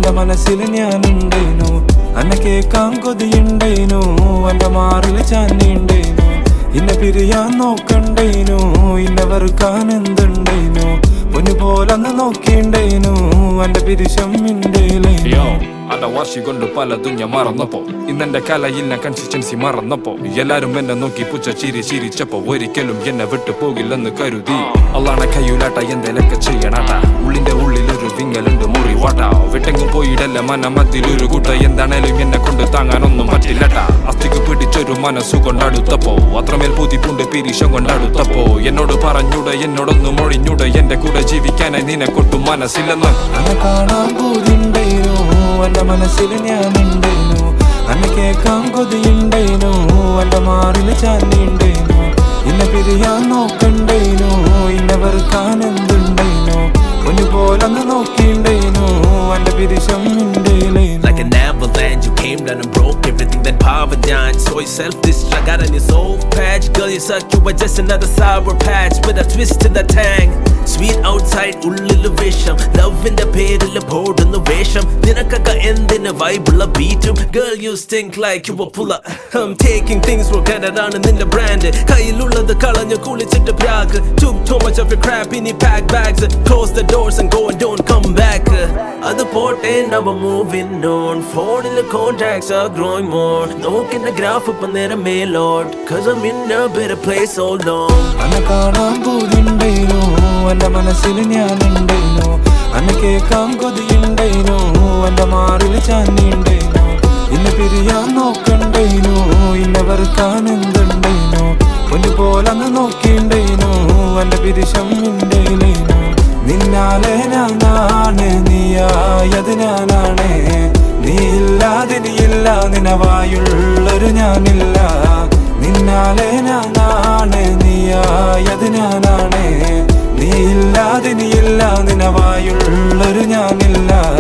എന്റെ മനസ്സിൽ ഞാനുണ്ടേനു അന്നെ കേക്കാൻ കൊതിയുണ്ടേനു എന്റെ മാറിൽ ചാനിയുണ്ടേനു ഇന്നെ പിരിയാൻ നോക്കണ്ടേനു ഇന്നെ വെറുക്കാൻ എന്തുണ്ടേനു പൊന്നു പോലന്ന് നോക്കിണ്ടേനു എന്റെ പിരിശം മിണ്ടേലേനു യോ അട വാർഷി കൊണ്ട് പലതും ഞാൻ മറന്നപ്പോ ഇന്നെന്റെ കലയിൽ ഞാൻ കൺസിസ്റ്റൻസി മറന്നപ്പോ എല്ലാരും എന്നെ നോക്കി പുച്ച ചിരി ചിരിച്ചപ്പോ ഒരിക്കലും എന്നെ വിട്ടു പോകില്ലെന്ന് കരുതി അള്ളാണ കയ്യൂലാട്ട എന്തേലൊക്കെ ചെയ്യണാട്ട ഉള്ളിന്റെ ഉള്ളിൽ ഒരു വിങ്ങലുണ്ട് മുറി വാട്ട വിട്ടെങ്ങും പോയിടല്ല മന മത്തിലൊരു കൂട്ട എന്താണേലും എന്നെ കൊണ്ട് താങ്ങാനൊന്നും പറ്റില്ലട്ട അസ്ഥിക്ക് പിടിച്ചൊരു മനസ്സു കൊണ്ടടുത്തപ്പോ അത്രമേൽ പുതിപ്പുണ്ട് പിരിശം കൊണ്ടടുത്തപ്പോ എന്നോട് പറഞ്ഞൂടെ എന്നോടൊന്നും മൊഴിഞ്ഞൂടെ എന്റെ കൂടെ ജീവിക്കാനായി നിനക്കൊട്ടും മനസ്സില്ലെന്ന് അന്നെ കാണാൻ കൂതിണ്ടേനു എന്റെ മനസ്സിൽ ഞാനുണ്ടേനു അന്നെ കേക്കാൻ കൊതിയുണ്ടേനു എന്റെ മാറിൽ ചാനിയുണ്ടേനു ഇന്നെ പിരിയാൻ നോക്കണ്ടേനു ഇന്നെ വെറുക്കാൻ എന്തുണ്ടേനു പൊന്നു പോലന്ന് നോക്കിണ്ടേനു എന്റെ പിരിശം മിണ്ടേലേനു Like an avalanche, you came down and broke everything that power done. So you self-destruct out on your soul patch. Girl, you suck, you were just another sour patch with a twist in the tang. Sweet outside, ഉള്ളില് വിഷം ലവിന്റെ പേരില് പോടുന്ന വേഷം നിനക്കൊക്കെ എന്തിന് വൈബുള്ള ബീറ്റും girl you stink like you were pull I'm taking things for granted ആണ് നിന്റെ ബ്രാൻഡ് കയ്യിലുള്ളത് കളഞ്ഞു കുളിച്ചിട്ട് പ്രാഗ് Took too much of your crap in your pack bags Close the doors and go and don't come back അത് പോട്ടെ നവ moving on ഫോണിലെ കോൺടാക്ട്സ് are growing more നോക്കിന്റെ ഗ്രാഫ് ഇപ്പൊ നേരെ മേലോട്ട് Cause I'm in a better place hold on അന്നെ കാണാൻ കൂതിണ്ടേനു എന്റെ മനസ്സിൽ ഞാനുണ്ടേനു അന്നെ കേക്കാൻ കൊതിയുണ്ടേനു എന്റെ മാറിൽ ചാനിയുണ്ടേനു ഇന്നെ പിരിയാൻ നോക്കണ്ടേനു ഇന്നെ വെറുക്കാൻ എന്തുണ്ടേനു പൊന്നു പോലന്ന് നോക്കിണ്ടേനു എന്റെ പിരിശം മിണ്ടേലേനു നിന്നാലെ ഞാനാണ് നീയായത് ഞാനാണ് നീ ഇല്ലാതിനിയില്ല നിനവായുള്ളൊരു ഞാനില്ല നിന്നാലെ ഞാനാണ് നീയായത് ഞാനാണ് നീ ഇല്ലാതിനിയില്ല നിനവായുള്ളൊരു ഞാനില്ല